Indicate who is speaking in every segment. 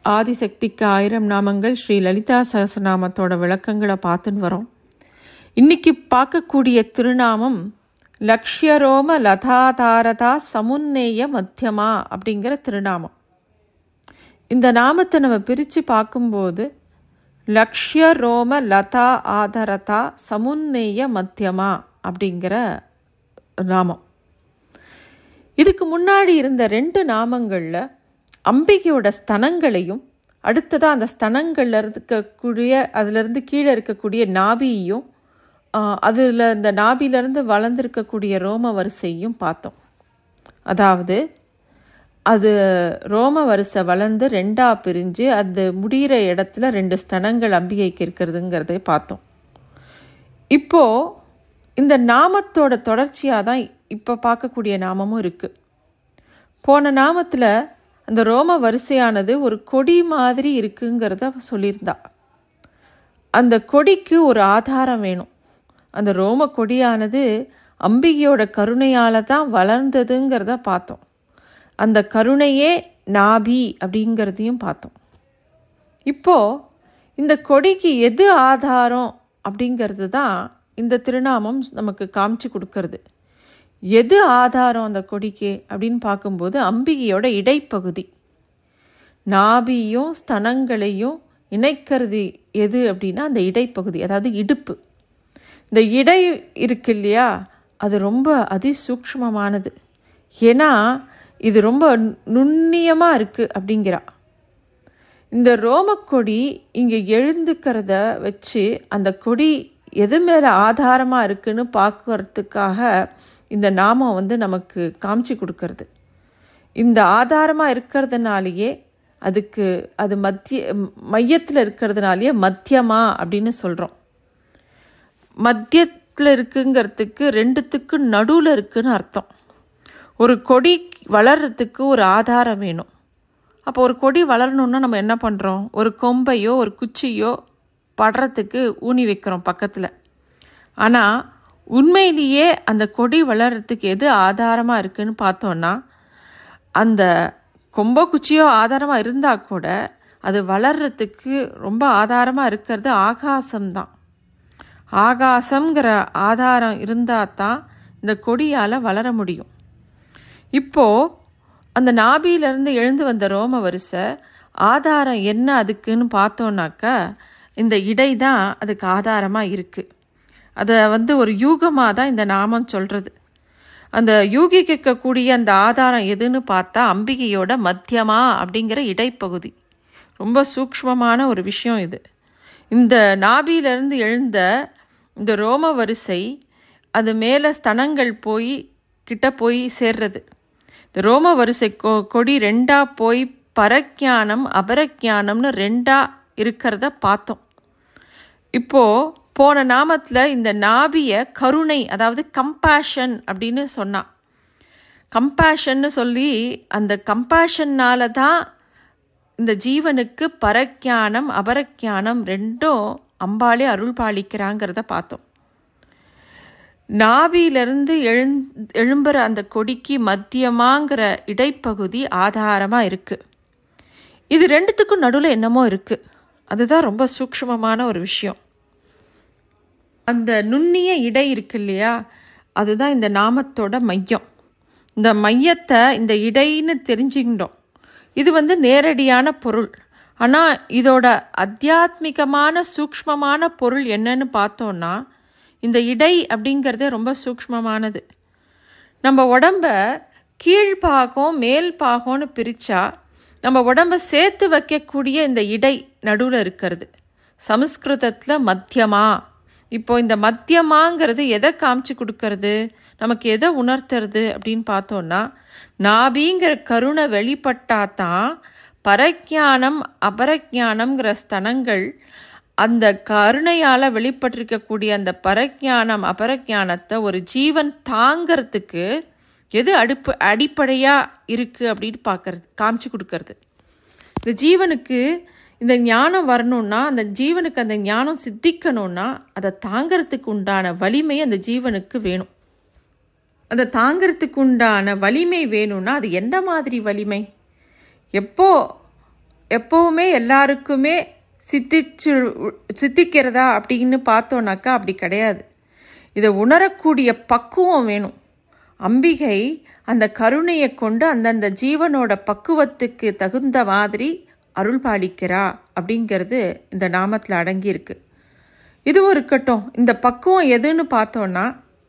Speaker 1: ஆதிசக்திக்கு ஆயிரம் நாமங்கள் ஸ்ரீ லலிதா சகசநாமத்தோட விளக்கங்களை பார்த்துன்னு வரோம் இன்னைக்கு பார்க்கக்கூடிய திருநாமம் லக்ஷ்யரோம லதாதாரதா சமுன்னேய மத்தியமா அப்படிங்கிற திருநாமம் இந்த நாமத்தை நம்ம பிரித்து பார்க்கும்போது லக்ஷ்ய ரோம லதா ஆதரதா சமுன்னேய மத்தியமா அப்படிங்கிற நாமம் இதுக்கு முன்னாடி இருந்த ரெண்டு நாமங்களில் அம்பிகையோட ஸ்தனங்களையும் அடுத்ததாக அந்த ஸ்தனங்கள்ல இருக்கக்கூடிய அதிலிருந்து கீழே இருக்கக்கூடிய நாபியையும் அதில் இந்த நாபியிலேருந்து வளர்ந்துருக்கக்கூடிய ரோம வரிசையும் பார்த்தோம் அதாவது அது ரோம வரிசை வளர்ந்து ரெண்டா பிரிஞ்சு அது முடிகிற இடத்துல ரெண்டு ஸ்தனங்கள் அம்பிகைக்கு இருக்கிறதுங்கிறதை பார்த்தோம் இப்போது இந்த நாமத்தோட தொடர்ச்சியாக தான் இப்போ பார்க்கக்கூடிய நாமமும் இருக்குது போன நாமத்தில் அந்த ரோம வரிசையானது ஒரு கொடி மாதிரி இருக்குங்கிறத சொல்லியிருந்தா அந்த கொடிக்கு ஒரு ஆதாரம் வேணும் அந்த ரோம கொடியானது அம்பிகையோட கருணையால் தான் வளர்ந்ததுங்கிறத பார்த்தோம் அந்த கருணையே நாபி அப்படிங்கிறதையும் பார்த்தோம் இப்போது இந்த கொடிக்கு எது ஆதாரம் அப்படிங்கிறது தான் இந்த திருநாமம் நமக்கு காமிச்சு கொடுக்கறது எது ஆதாரம் அந்த கொடிக்கு அப்படின்னு பார்க்கும்போது அம்பிகையோட இடைப்பகுதி நாபியும் ஸ்தனங்களையும் இணைக்கிறது எது அப்படின்னா அந்த இடைப்பகுதி அதாவது இடுப்பு இந்த இடை இருக்கு இல்லையா அது ரொம்ப அதிசூக்ஷ்மமானது ஏன்னா இது ரொம்ப நுண்ணியமாக இருக்குது அப்படிங்கிறா இந்த ரோமக்கொடி இங்கே எழுந்துக்கிறத வச்சு அந்த கொடி எது மேலே ஆதாரமாக இருக்குன்னு பார்க்கறதுக்காக இந்த நாமம் வந்து நமக்கு காமிச்சு கொடுக்கறது இந்த ஆதாரமாக இருக்கிறதுனாலேயே அதுக்கு அது மத்திய மையத்தில் இருக்கிறதுனாலேயே மத்தியமா அப்படின்னு சொல்கிறோம் மத்தியத்தில் இருக்குங்கிறதுக்கு ரெண்டுத்துக்கு நடுவில் இருக்குன்னு அர்த்தம் ஒரு கொடி வளர்கிறதுக்கு ஒரு ஆதாரம் வேணும் அப்போ ஒரு கொடி வளரணுன்னா நம்ம என்ன பண்ணுறோம் ஒரு கொம்பையோ ஒரு குச்சியோ படுறதுக்கு ஊனி வைக்கிறோம் பக்கத்தில் ஆனால் உண்மையிலேயே அந்த கொடி வளர்கிறதுக்கு எது ஆதாரமாக இருக்குதுன்னு பார்த்தோன்னா அந்த கொம்போ குச்சியோ ஆதாரமாக இருந்தால் கூட அது வளர்கிறதுக்கு ரொம்ப ஆதாரமாக இருக்கிறது ஆகாசம்தான் ஆகாசங்கிற ஆதாரம் இருந்தால் தான் இந்த கொடியால் வளர முடியும் இப்போது அந்த நாபியிலேருந்து எழுந்து வந்த ரோம வரிசை ஆதாரம் என்ன அதுக்குன்னு பார்த்தோன்னாக்கா இந்த இடை தான் அதுக்கு ஆதாரமாக இருக்குது அதை வந்து ஒரு யூகமாக தான் இந்த நாமம் சொல்கிறது அந்த யூகிக்கக்கூடிய அந்த ஆதாரம் எதுன்னு பார்த்தா அம்பிகையோட மத்தியமா அப்படிங்கிற இடைப்பகுதி ரொம்ப சூக்ஷ்மமான ஒரு விஷயம் இது இந்த நாபியிலிருந்து எழுந்த இந்த ரோம வரிசை அது மேலே ஸ்தனங்கள் போய் கிட்ட போய் சேர்றது இந்த ரோம வரிசை கொ கொடி ரெண்டா போய் பரஜானம் அபரஜானம்னு ரெண்டா இருக்கிறத பார்த்தோம் இப்போது போன நாமத்தில் இந்த நாபிய கருணை அதாவது கம்பேஷன் அப்படின்னு சொன்னான் கம்பேஷன்னு சொல்லி அந்த கம்பேஷன்னால தான் இந்த ஜீவனுக்கு பரஜானம் அபரஜானம் ரெண்டும் அம்பாலே அருள் பாலிக்கிறாங்கிறத பார்த்தோம் நாபியிலிருந்து எழுந் எழும்புற அந்த கொடிக்கு மத்தியமாங்கிற இடைப்பகுதி ஆதாரமாக இருக்குது இது ரெண்டுத்துக்கும் நடுவில் என்னமோ இருக்குது அதுதான் ரொம்ப சூக்ஷ்மமான ஒரு விஷயம் அந்த நுண்ணிய இடை இருக்கு இல்லையா அதுதான் இந்த நாமத்தோட மையம் இந்த மையத்தை இந்த இடைன்னு தெரிஞ்சுக்கிட்டோம் இது வந்து நேரடியான பொருள் ஆனால் இதோட அத்தியாத்மிகமான சூக்ஷ்மமான பொருள் என்னன்னு பார்த்தோன்னா இந்த இடை அப்படிங்கிறதே ரொம்ப சூக்ஷ்மமானது நம்ம உடம்ப கீழ்பாகம் மேல் பாகம்னு பிரித்தா நம்ம உடம்ப சேர்த்து வைக்கக்கூடிய இந்த இடை நடுவில் இருக்கிறது சமஸ்கிருதத்தில் மத்தியமா இப்போ இந்த மத்தியமாங்கிறது எதை காமிச்சு கொடுக்கறது நமக்கு எதை உணர்த்துறது அப்படின்னு பார்த்தோன்னா நாபிங்கிற கருணை வெளிப்பட்டா தான் பரஜானம் அபரஜானம்ங்கிற ஸ்தனங்கள் அந்த கருணையால் வெளிப்பட்டிருக்கக்கூடிய அந்த பரஜானம் அபரஜானத்தை ஒரு ஜீவன் தாங்கிறதுக்கு எது அடுப்பு அடிப்படையாக இருக்குது அப்படின்னு பார்க்கறது காமிச்சு கொடுக்கறது இந்த ஜீவனுக்கு இந்த ஞானம் வரணும்னா அந்த ஜீவனுக்கு அந்த ஞானம் சித்திக்கணும்னா அதை தாங்கிறதுக்கு உண்டான வலிமை அந்த ஜீவனுக்கு வேணும் அதை தாங்கிறதுக்கு உண்டான வலிமை வேணும்னா அது எந்த மாதிரி வலிமை எப்போ எப்போவுமே எல்லாருக்குமே சித்திச்சு சித்திக்கிறதா அப்படின்னு பார்த்தோன்னாக்கா அப்படி கிடையாது இதை உணரக்கூடிய பக்குவம் வேணும் அம்பிகை அந்த கருணையை கொண்டு அந்தந்த ஜீவனோட பக்குவத்துக்கு தகுந்த மாதிரி அருள் பாலிக்கிறா அப்படிங்கிறது இந்த நாமத்தில் அடங்கியிருக்கு இதுவும் இருக்கட்டும் இந்த பக்குவம் எதுன்னு பார்த்தோன்னா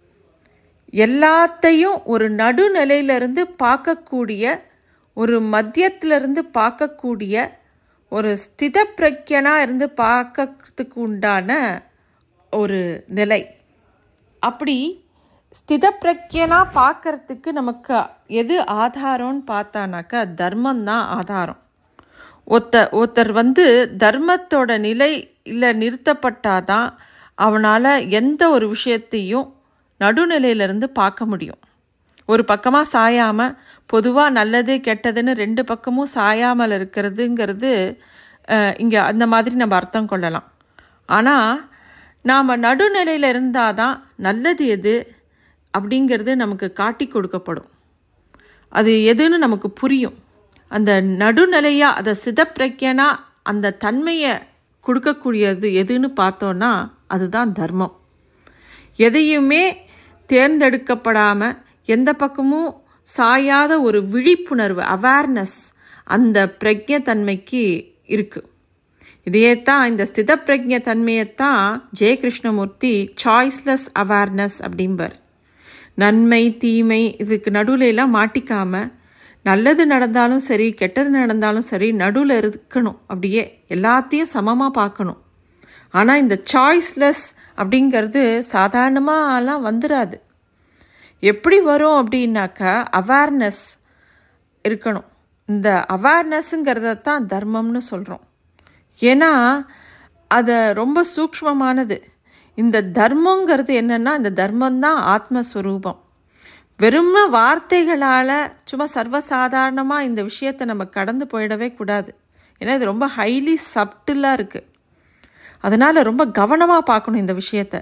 Speaker 1: எல்லாத்தையும் ஒரு நடுநிலையிலிருந்து பார்க்கக்கூடிய ஒரு மத்தியத்திலிருந்து பார்க்கக்கூடிய ஒரு ஸ்தித பிரக்யனாக இருந்து பார்க்கறதுக்கு உண்டான ஒரு நிலை அப்படி ஸ்தித பிரக்யனாக பார்க்கறதுக்கு நமக்கு எது ஆதாரம்னு பார்த்தானாக்கா தர்மம் தான் ஆதாரம் ஒருத்த ஒருத்தர் வந்து தர்மத்தோட நிலையில் நிறுத்தப்பட்டாதான் அவனால் எந்த ஒரு விஷயத்தையும் நடுநிலையிலிருந்து பார்க்க முடியும் ஒரு பக்கமாக சாயாமல் பொதுவாக நல்லது கெட்டதுன்னு ரெண்டு பக்கமும் சாயாமல் இருக்கிறதுங்கிறது இங்கே அந்த மாதிரி நம்ம அர்த்தம் கொள்ளலாம் ஆனால் நாம் நடுநிலையில் இருந்தால் தான் நல்லது எது அப்படிங்கிறது நமக்கு காட்டி கொடுக்கப்படும் அது எதுன்னு நமக்கு புரியும் அந்த நடுநிலையாக அதை சிதப்பிரக்கியனா அந்த தன்மையை கொடுக்கக்கூடியது எதுன்னு பார்த்தோன்னா அதுதான் தர்மம் எதையுமே தேர்ந்தெடுக்கப்படாமல் எந்த பக்கமும் சாயாத ஒரு விழிப்புணர்வு அவேர்னஸ் அந்த பிரஜத்தன்மைக்கு இருக்குது இதையே தான் இந்த ஸ்தித பிரஜ தன்மையைத்தான் ஜெய கிருஷ்ணமூர்த்தி சாய்ஸ்லெஸ் அவேர்னஸ் அப்படிம்பார் நன்மை தீமை இதுக்கு நடுவில் எல்லாம் மாட்டிக்காம நல்லது நடந்தாலும் சரி கெட்டது நடந்தாலும் சரி நடுவில் இருக்கணும் அப்படியே எல்லாத்தையும் சமமாக பார்க்கணும் ஆனால் இந்த சாய்ஸ்லெஸ் அப்படிங்கிறது சாதாரணமாலாம் வந்துடாது எப்படி வரும் அப்படின்னாக்கா அவேர்னஸ் இருக்கணும் இந்த அவேர்னஸ்ங்கிறத தான் தர்மம்னு சொல்கிறோம் ஏன்னா அதை ரொம்ப சூக்ஷ்மமானது இந்த தர்மங்கிறது என்னென்னா இந்த தர்மம்தான் ஆத்மஸ்வரூபம் வெறும் வார்த்தைகளால் சும்மா சர்வசாதாரணமாக இந்த விஷயத்தை நம்ம கடந்து போயிடவே கூடாது ஏன்னா இது ரொம்ப ஹைலி சப்டிலாக இருக்குது அதனால் ரொம்ப கவனமாக பார்க்கணும் இந்த விஷயத்தை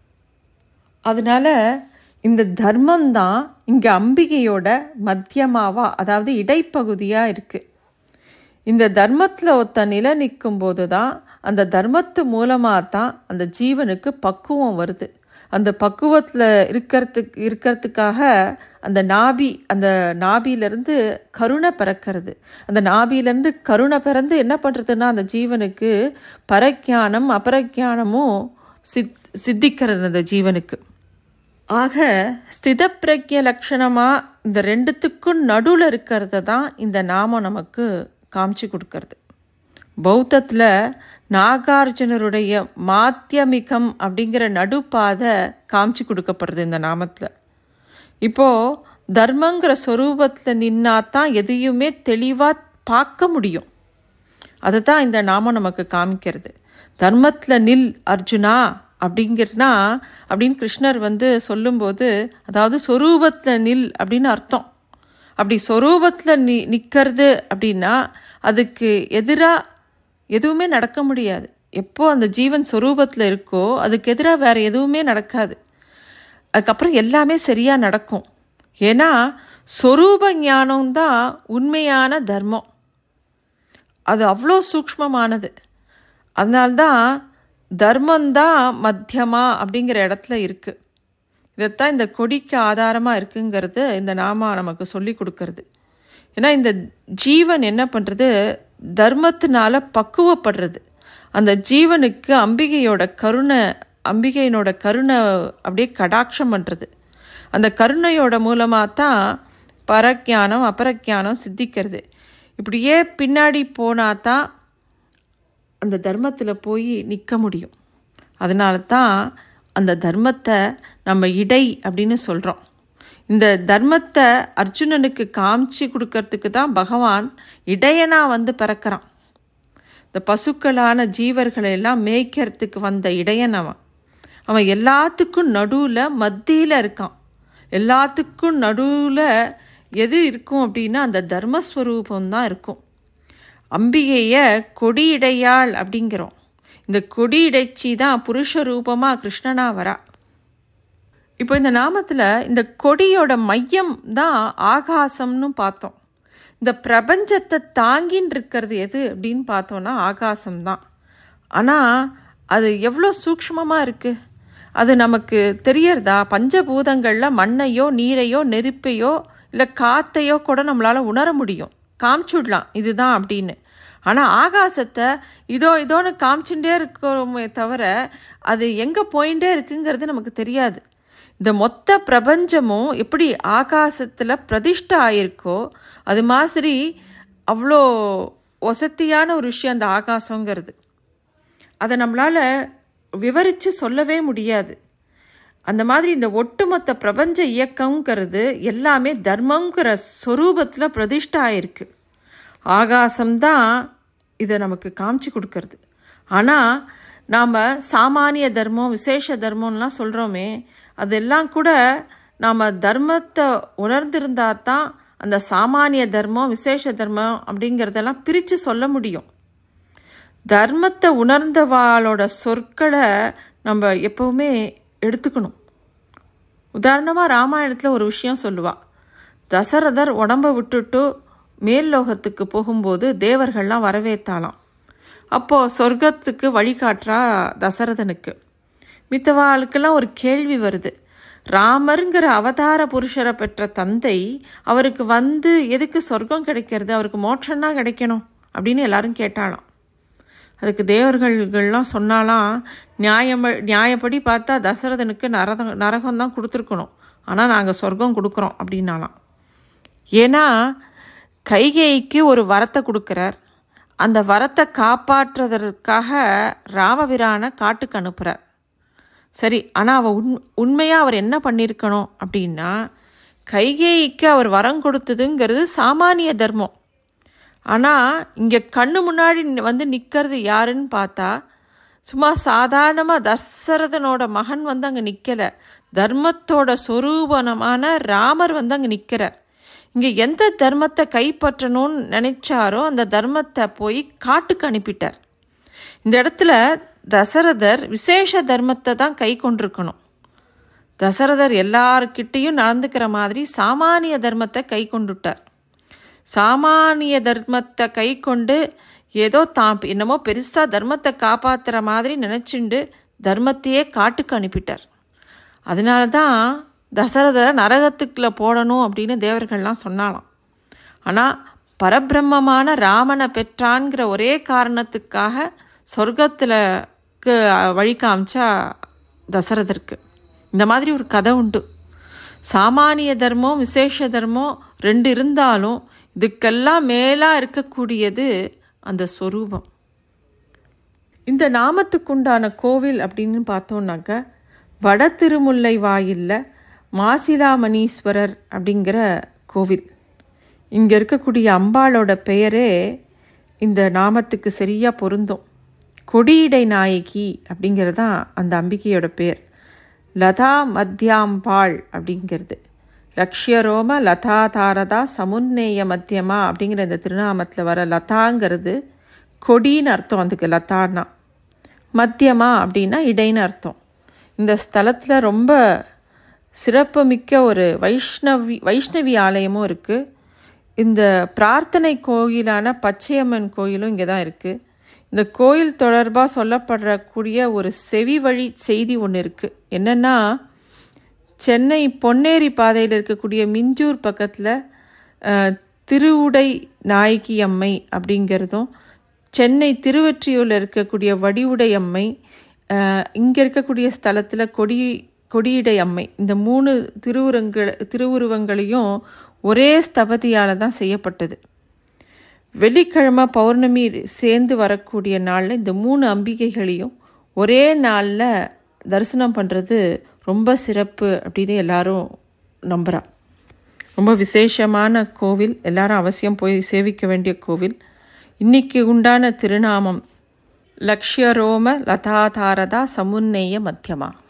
Speaker 1: அதனால் இந்த தர்மம்தான் இங்கே அம்பிகையோட மத்தியமாவா அதாவது இடைப்பகுதியாக இருக்குது இந்த தர்மத்தில் ஒத்த நிலை நிற்கும் போது தான் அந்த தர்மத்து மூலமாக தான் அந்த ஜீவனுக்கு பக்குவம் வருது அந்த பக்குவத்தில் இருக்கிறதுக்கு இருக்கிறதுக்காக அந்த நாபி அந்த நாபியிலேருந்து கருணை பிறக்கிறது அந்த நாபியிலேருந்து கருணை பிறந்து என்ன பண்ணுறதுன்னா அந்த ஜீவனுக்கு பரஜானம் அபரஜானமும் சித் சித்திக்கிறது அந்த ஜீவனுக்கு ஆக ஸ்திதப்பிரக்ய லட்சணமாக இந்த ரெண்டுத்துக்கும் நடுவில் இருக்கிறத தான் இந்த நாமம் நமக்கு காமிச்சு கொடுக்கறது பௌத்தத்தில் நாகார்ஜுனருடைய மாத்தியமிகம் அப்படிங்கிற நடுப்பாதை காமிச்சு கொடுக்கப்படுறது இந்த நாமத்தில் இப்போது தர்மங்கிற ஸ்வரூபத்தில் நின்னா தான் எதையுமே தெளிவாக பார்க்க முடியும் அதை தான் இந்த நாமம் நமக்கு காமிக்கிறது தர்மத்தில் நில் அர்ஜுனா அப்படிங்கிறனா அப்படின்னு கிருஷ்ணர் வந்து சொல்லும்போது அதாவது சொரூபத்தில் நில் அப்படின்னு அர்த்தம் அப்படி சொரூபத்தில் நி நிற்கிறது அப்படின்னா அதுக்கு எதிராக எதுவுமே நடக்க முடியாது எப்போ அந்த ஜீவன் சொரூபத்தில் இருக்கோ அதுக்கு எதிராக வேறு எதுவுமே நடக்காது அதுக்கப்புறம் எல்லாமே சரியாக நடக்கும் ஏன்னா சொரூப ஞானம்தான் உண்மையான தர்மம் அது அவ்வளோ சூக்ஷ்மமானது அதனால்தான் தர்மந்தான் மத்தியமா அப்படிங்கிற இடத்துல இருக்குது இதைத்தான் இந்த கொடிக்கு ஆதாரமாக இருக்குங்கிறது இந்த நாமா நமக்கு சொல்லி கொடுக்கறது ஏன்னா இந்த ஜீவன் என்ன பண்ணுறது தர்மத்தினால பக்குவப்படுறது அந்த ஜீவனுக்கு அம்பிகையோட கருணை அம்பிகையினோட கருணை அப்படியே கடாட்சம் பண்ணுறது அந்த கருணையோட மூலமாக தான் பரஜானம் அபரஜானம் சித்திக்கிறது இப்படியே பின்னாடி போனால் தான் அந்த தர்மத்தில் போய் நிற்க முடியும் அதனால தான் அந்த தர்மத்தை நம்ம இடை அப்படின்னு சொல்கிறோம் இந்த தர்மத்தை அர்ஜுனனுக்கு காமிச்சு கொடுக்கறதுக்கு தான் பகவான் இடையனா வந்து பிறக்கிறான் இந்த பசுக்களான ஜீவர்களை எல்லாம் மேய்க்கிறதுக்கு வந்த இடையன் அவன் அவன் எல்லாத்துக்கும் நடுவில் மத்தியில் இருக்கான் எல்லாத்துக்கும் நடுவில் எது இருக்கும் அப்படின்னா அந்த தர்மஸ்வரூபம் தான் இருக்கும் அம்பிகைய கொடியிடையாள் அப்படிங்கிறோம் இந்த கொடி இடைச்சி தான் புருஷ ரூபமாக கிருஷ்ணனா வரா இப்போ இந்த நாமத்தில் இந்த கொடியோட மையம் தான் ஆகாசம்னு பார்த்தோம் இந்த பிரபஞ்சத்தை தாங்கின்னு இருக்கிறது எது அப்படின்னு பார்த்தோன்னா ஆகாசம்தான் ஆனால் அது எவ்வளோ சூக்ஷ்மமாக இருக்குது அது நமக்கு தெரியறதா பஞ்சபூதங்களில் மண்ணையோ நீரையோ நெருப்பையோ இல்லை காத்தையோ கூட நம்மளால் உணர முடியும் காமிச்சுடலாம் இதுதான் அப்படின்னு ஆனால் ஆகாசத்தை இதோ இதோன்னு காமிச்சுட்டே இருக்கிறோமே தவிர அது எங்கே போயிட்டே இருக்குங்கிறது நமக்கு தெரியாது இந்த மொத்த பிரபஞ்சமும் எப்படி ஆகாசத்தில் பிரதிஷ்டை ஆயிருக்கோ அது மாதிரி அவ்வளோ வசத்தியான ஒரு விஷயம் அந்த ஆகாசங்கிறது அதை நம்மளால் விவரித்து சொல்லவே முடியாது அந்த மாதிரி இந்த ஒட்டுமொத்த பிரபஞ்ச இயக்கங்கிறது எல்லாமே தர்மங்கிற ஸ்வரூபத்தில் பிரதிஷ்டை ஆயிருக்கு ஆகாசம்தான் இதை நமக்கு காமிச்சு கொடுக்கறது ஆனால் நாம் சாமானிய தர்மம் விசேஷ தர்மம்லாம் சொல்கிறோமே அதெல்லாம் கூட நாம் தர்மத்தை உணர்ந்திருந்தா தான் அந்த சாமானிய தர்மம் விசேஷ தர்மம் அப்படிங்கிறதெல்லாம் பிரித்து சொல்ல முடியும் தர்மத்தை உணர்ந்தவாளோட சொற்களை நம்ம எப்பவுமே எடுத்துக்கணும் உதாரணமாக ராமாயணத்தில் ஒரு விஷயம் சொல்லுவா தசரதர் உடம்பை விட்டுட்டு மேல் லோகத்துக்கு போகும்போது தேவர்கள்லாம் வரவேற்றாலாம் அப்போது சொர்க்கத்துக்கு வழிகாட்டுறா தசரதனுக்கு மித்தவாளுக்கெல்லாம் ஒரு கேள்வி வருது ராமருங்கிற அவதார புருஷரை பெற்ற தந்தை அவருக்கு வந்து எதுக்கு சொர்க்கம் கிடைக்கிறது அவருக்கு மோட்சம்னா கிடைக்கணும் அப்படின்னு எல்லாரும் கேட்டாலாம் அதுக்கு தேவர்கள்லாம் சொன்னாலாம் நியாயம் நியாயப்படி பார்த்தா தசரதனுக்கு நரத நரகம் தான் கொடுத்துருக்கணும் ஆனால் நாங்கள் சொர்க்கம் கொடுக்குறோம் அப்படின்னாலாம் ஏன்னா கைகேயிக்கு ஒரு வரத்தை கொடுக்குறார் அந்த வரத்தை காப்பாற்றுவதற்காக ராமபிரானை காட்டுக்கு அனுப்புகிறார் சரி ஆனால் அவள் உண் உண்மையாக அவர் என்ன பண்ணியிருக்கணும் அப்படின்னா கைகேயிக்கு அவர் வரம் கொடுத்ததுங்கிறது சாமானிய தர்மம் ஆனால் இங்கே கண்ணு முன்னாடி வந்து நிற்கிறது யாருன்னு பார்த்தா சும்மா சாதாரணமாக தசரதனோட மகன் வந்து அங்கே நிற்கலை தர்மத்தோட சொரூபனமான ராமர் வந்து அங்கே நிற்கிறார் இங்கே எந்த தர்மத்தை கைப்பற்றணும்னு நினைச்சாரோ அந்த தர்மத்தை போய் காட்டுக்கு அனுப்பிட்டார் இந்த இடத்துல தசரதர் விசேஷ தர்மத்தை தான் கை கொண்டிருக்கணும் தசரதர் எல்லார்கிட்டேயும் நடந்துக்கிற மாதிரி சாமானிய தர்மத்தை கை கொண்டுட்டார் சாமானிய தர்மத்தை கை கொண்டு ஏதோ தான் என்னமோ பெருசாக தர்மத்தை காப்பாற்றுற மாதிரி நினச்சிண்டு தர்மத்தையே காட்டுக்கு அனுப்பிட்டார் அதனால தான் தசரதர் நரகத்துக்குள்ள போடணும் அப்படின்னு தேவர்கள்லாம் சொன்னாலாம் ஆனால் பரபிரம்மமான ராமனை பெற்றான்கிற ஒரே காரணத்துக்காக சொர்க்கத்தில் வழி காமிச்சா தசரதருக்கு இந்த மாதிரி ஒரு கதை உண்டு சாமானிய தர்மம் விசேஷ தர்மம் ரெண்டு இருந்தாலும் இதுக்கெல்லாம் மேலாக இருக்கக்கூடியது அந்த ஸ்வரூபம் இந்த நாமத்துக்குண்டான கோவில் அப்படின்னு பார்த்தோம்னாக்க வட திருமுல்லை வாயிலில் மாசிலாமணீஸ்வரர் அப்படிங்கிற கோவில் இங்கே இருக்கக்கூடிய அம்பாளோட பெயரே இந்த நாமத்துக்கு சரியாக பொருந்தும் கொடியிடை நாயகி அப்படிங்கிறது தான் அந்த அம்பிகையோட பேர் லதா மத்தியாம்பாள் அப்படிங்கிறது லக்ஷ்யரோம லதா தாரதா சமுன்னேய மத்தியமா அப்படிங்கிற இந்த திருநாமத்தில் வர லதாங்கிறது கொடின்னு அர்த்தம் அதுக்கு லதான்னா மத்தியமா அப்படின்னா இடைன்னு அர்த்தம் இந்த ஸ்தலத்தில் ரொம்ப சிறப்புமிக்க ஒரு வைஷ்ணவி வைஷ்ணவி ஆலயமும் இருக்குது இந்த பிரார்த்தனை கோயிலான பச்சையம்மன் கோயிலும் இங்கே தான் இருக்குது இந்த கோயில் தொடர்பாக சொல்லப்படக்கூடிய ஒரு செவி வழி செய்தி ஒன்று இருக்குது என்னென்னா சென்னை பொன்னேரி பாதையில் இருக்கக்கூடிய மிஞ்சூர் பக்கத்தில் திருவுடை நாயகி அம்மை அப்படிங்கிறதும் சென்னை திருவொற்றியூரில் இருக்கக்கூடிய வடிவுடை அம்மை இங்கே இருக்கக்கூடிய ஸ்தலத்தில் கொடி கொடியிடை அம்மை இந்த மூணு திருவுருங்கள் திருவுருவங்களையும் ஒரே ஸ்தபதியால் தான் செய்யப்பட்டது வெள்ளிக்கிழமை பௌர்ணமி சேர்ந்து வரக்கூடிய நாளில் இந்த மூணு அம்பிகைகளையும் ஒரே நாளில் தரிசனம் பண்ணுறது ரொம்ப சிறப்பு அப்படின்னு எல்லாரும் நம்புகிறா ரொம்ப விசேஷமான கோவில் எல்லாரும் அவசியம் போய் சேவிக்க வேண்டிய கோவில் இன்னைக்கு உண்டான திருநாமம் லக்ஷ்யரோம லதாதாரதா சமுன்னேய மத்தியமா